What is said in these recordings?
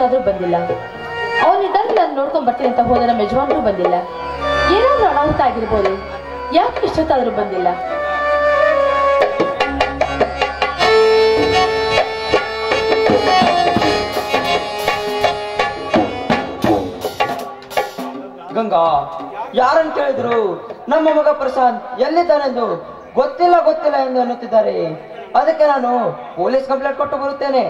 ಇಷ್ಟೊತ್ತಾದ್ರೂ ಬಂದಿಲ್ಲ ಅವನಿದ್ದಾನೆ ನಾನು ನೋಡ್ಕೊಂಡ್ ಬರ್ತೀನಿ ಅಂತ ಹೋದ ನಮ್ಮ ಯಜಮಾನ್ರು ಬಂದಿಲ್ಲ ಏನಾದ್ರೂ ಅನಾಹುತ ಆಗಿರ್ಬೋದು ಯಾಕೆ ಇಷ್ಟೊತ್ತಾದ್ರೂ ಬಂದಿಲ್ಲ ಗಂಗಾ ಯಾರನ್ನು ಕೇಳಿದ್ರು ನಮ್ಮ ಮಗ ಪ್ರಶಾಂತ್ ಎಲ್ಲಿದ್ದಾನೆಂದು ಗೊತ್ತಿಲ್ಲ ಗೊತ್ತಿಲ್ಲ ಎಂದು ಅನ್ನುತ್ತಿದ್ದಾರೆ ಅದಕ್ಕೆ ನಾನು ಪೊಲೀಸ್ ಕಂಪ್ಲೇಂಟ್ ಕೊಟ್ಟು ಬರುತ್ತೇನೆ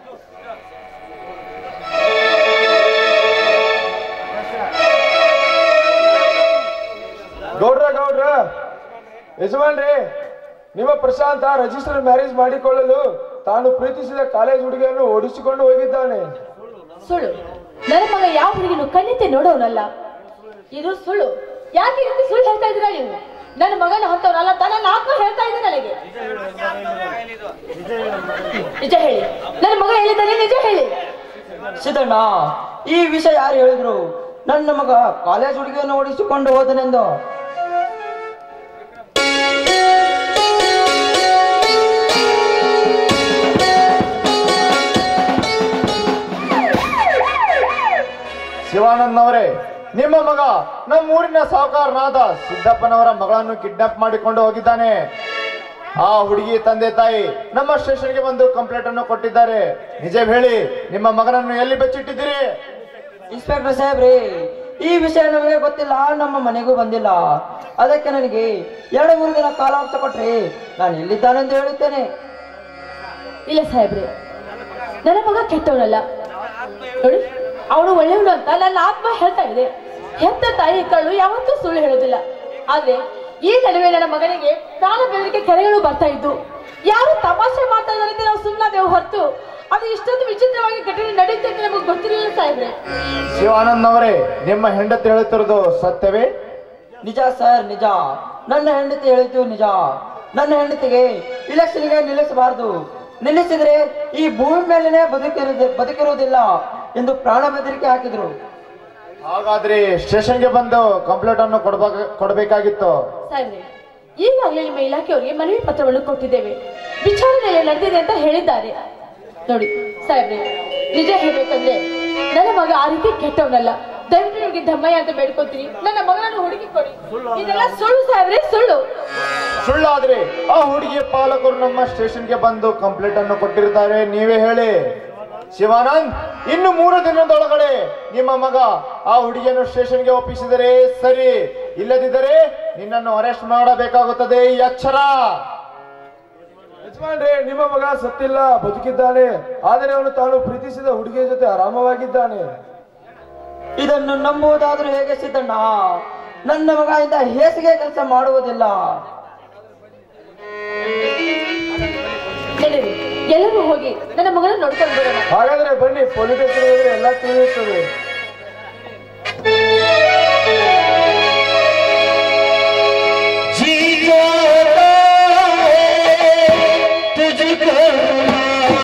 ಗೌಡ್ರ ಗೌಡ್ರ ಯಜಮಾನ್ರಿ ನಿಮ್ಮ ಪ್ರಶಾಂತ ರಿಜಿಸ್ಟರ್ ಮ್ಯಾರೇಜ್ ಮಾಡಿಕೊಳ್ಳಲು ತಾನು ಪ್ರೀತಿಸಿದ ಕಾಲೇಜ್ ಹುಡುಗಿಯನ್ನು ಓಡಿಸಿಕೊಂಡು ಹೋಗಿದ್ದಾನೆ ಸುಳ್ಳು ನನ್ನ ಮಗ ಯಾವ ಹುಡುಗಿನೂ ಕಣ್ಣಿತೆ ನೋಡೋನಲ್ಲ ಇದು ಸುಳ್ಳು ಯಾಕೆ ಈ ರೀತಿ ಸುಳ್ಳು ಹೇಳ್ತಾ ಇದ್ದೀರಾ ನೀವು ನನ್ನ ಮಗನ ಹೊತ್ತವನಲ್ಲ ತನ್ನ ಆತ್ಮ ಹೇಳ್ತಾ ಇದೆ ನನಗೆ ನಿಜ ಹೇಳಿ ನನ್ನ ಮಗ ಹೇಳಿದ್ದಾನೆ ನಿಜ ಹೇಳಿ ಸಿದ್ದಣ್ಣ ಈ ವಿಷಯ ಯಾರು ಹೇಳಿದ್ರು ನನ್ನ ಮಗ ಕಾಲೇಜ್ ಹುಡುಗಿಯನ್ನು ಓಡಿಸಿಕೊಂಡು ಹೋದನೆಂದು ಶಿವಾನಂದ್ ಅವರೇ ನಿಮ್ಮ ಮಗ ನಮ್ಮ ಊರಿನ ಸಾಹುಕಾರನಾದ ಸಿದ್ದಪ್ಪನವರ ಮಗಳನ್ನು ಕಿಡ್ನಾಪ್ ಮಾಡಿಕೊಂಡು ಹೋಗಿದ್ದಾನೆ ಆ ಹುಡುಗಿ ತಂದೆ ತಾಯಿ ನಮ್ಮ ಸ್ಟೇಷನ್ಗೆ ಬಂದು ಕಂಪ್ಲೇಂಟ್ ಅನ್ನು ಕೊಟ್ಟಿದ್ದಾರೆ ನಿಜ ಹೇಳಿ ನಿಮ್ಮ ಮಗನನ್ನು ಎಲ್ಲಿ ಬಚ್ಚಿಟ್ಟಿದ್ದೀರಿ ಇನ್ಸ್ಪೆಕ್ಟರ್ ಸಾಹೇಬ್ರಿ ಈ ವಿಷಯ ನಮಗೆ ಗೊತ್ತಿಲ್ಲ ನಮ್ಮ ಮನೆಗೂ ಬಂದಿಲ್ಲ ಅದಕ್ಕೆ ನನಗೆ ಎರಡು ಮೂರು ದಿನ ಕಾಲಾವಕಾಶ ಕೊಟ್ರಿ ನಾನು ಎಲ್ಲಿದ್ದಾನೆಂದು ಹೇಳುತ್ತೇನೆ ಇಲ್ಲ ಸಾಹೇಬ್ರೆ ನನ್ನ ಮಗ ಕೆಟ್ಟವನಲ್ಲ ನೋಡಿ ಅವನು ಒಳ್ಳೆಯವನು ಅಂತ ನನ್ನ ಆತ್ಮ ಹೇಳ್ತಾ ಇದೆ ಹೆತ್ತ ತಾಯಿ ಕಳ್ಳು ಯಾವತ್ತೂ ಸುಳ್ಳು ಹೇಳೋದಿಲ್ಲ ಆದ್ರೆ ಈ ನಡುವೆ ನನ್ನ ಮಗನಿಗೆ ಪ್ರಾಣ ಬೆದರಿಕೆ ಕರೆಗಳು ಬರ್ತಾ ಇದ್ದು ಯಾರು ತಮಾಷೆ ಮಾಡ್ತಾ ಇದ್ದಾರೆ ಅಂತ ನಾವು ಸುಮ್ಮನಾದೆವು ಹೊರತು ಅದು ಇಷ್ಟೊಂದು ವಿಚಿತ್ರವಾಗಿ ಘಟನೆ ನಡೆಯುತ್ತೆ ಅಂತ ನಮಗೆ ಗೊತ್ತಿರಲಿಲ್ಲ ಸಾಹೇಬ್ರೆ ಶಿವಾನಂದ್ ಅವರೇ ನಿಮ್ಮ ಹೆಂಡತಿ ಹೇಳುತ್ತಿರೋದು ಸತ್ಯವೇ ನಿಜ ಸರ್ ನಿಜ ನನ್ನ ಹೆಂಡತಿ ಹೇಳಿದ್ದು ನಿಜ ನನ್ನ ಹೆಂಡತಿಗೆ ಇಲೆಕ್ಷನ್ಗೆ ನಿಲ್ಲಿಸಬಾರದು ನಿಲ್ಲಿಸಿದ್ರೆ ಈ ಭೂಮಿ ಮೇಲೇನೆ ಬದುಕಿರುವುದಿ ಬದುಕಿರುವುದಿಲ್ಲ ಎಂದು ಪ್ರಾಣ ಬೆದರಿಕೆ ಹಾಕಿದ್ರು ಹಾಗಾದ್ರೆ ಸ್ಟೇಷನ್ಗೆ ಬಂದು ಕಂಪ್ಲೇಂಟ್ ಅನ್ನು ಕೊಡ್ಬೇಕು ಕೊಡಬೇಕಾಗಿತ್ತು ಸಾಹೇಬ್ರೆ ಈಗಾಗಲೇ ನಿಮ್ಮ ಇಲಾಖೆಯವರಿಗೆ ಮನವಿ ಪತ್ರವನ್ನು ಕೊಟ್ಟಿದ್ದೇವೆ ವಿಚಾರಣೆ ನಡೆದಿದೆ ಅಂತ ಹೇಳಿದ್ದಾರೆ ನೋಡಿ ಸಾಹೇಬ್ರೆ ನಿಜ ಹೇಳ್ಬೇಕಂದ್ರೆ ನನ್ನ ಮಗ ಆ ರೀತಿ ಕೆಟ್ಟವನಲ್ಲ ದಯವಿಟ್ಟು ನಿಮಗೆ ಧಮ್ಮಯ್ಯ ಅಂತ ಬೇಡ್ಕೊತೀನಿ ನನ್ನ ಮಗನನ್ನು ಹುಡುಕಿ ಕೊಡಿ ಇದೆಲ್ಲ ಸುಳ್ಳು ಸಾಹೇಬ್ರೆ ಸುಳ್ಳು ಸುಳ್ಳಾದ್ರೆ ಆ ಹುಡುಗಿಯ ಪಾಲಕರು ನಮ್ಮ ಸ್ಟೇಷನ್ಗೆ ಬಂದು ಕಂಪ್ಲೇಂಟ್ ಅನ್ನು ಕೊಟ್ಟಿರ್ತಾರೆ ನೀವೇ ಹೇಳಿ ಶಿವಾನಂದ್ ಇನ್ನು ಮೂರು ದಿನದೊಳಗಡೆ ನಿಮ್ಮ ಮಗ ಆ ಹುಡುಗಿಯನ್ನು ಸ್ಟೇಷನ್ಗೆ ಒಪ್ಪಿಸಿದರೆ ಸರಿ ಇಲ್ಲದಿದ್ದರೆ ನಿನ್ನನ್ನು ಅರೆಸ್ಟ್ ಮಾಡಬೇಕಾಗುತ್ತದೆ ಈ ಎಚ್ಚರ ಯಜಮಾನ್ರಿ ನಿಮ್ಮ ಮಗ ಸತ್ತಿಲ್ಲ ಬದುಕಿದ್ದಾನೆ ಆದರೆ ಅವನು ತಾನು ಪ್ರೀತಿಸಿದ ಹುಡುಗಿಯ ಜೊತೆ ಆರಾಮವಾಗಿದ್ದಾನೆ ಇದನ್ನು ನಂಬುವುದಾದ್ರೂ ಹೇಗೆ ಸಿದ್ದಣ್ಣ ನನ್ನ ಮಗ ಇಂದ ಹೇಸಿಗೆ ಕೆಲಸ ಮಾಡುವುದಿಲ್ಲ ನಡೀರಿ ಎಲ್ಲರೂ ಹೋಗಿ ನನ್ನ ಮಗನ ನೋಡ್ಕೊಂಡು ಬರೋಣ ಹಾಗಾದ್ರೆ ಬನ್ನಿ ಪೊಲೀಸ್ ಸ್ಟೇಷನ್ ಹೋದ್ರೆ ಎಲ್ಲ ತಿಳಿಯುತ್ತದೆ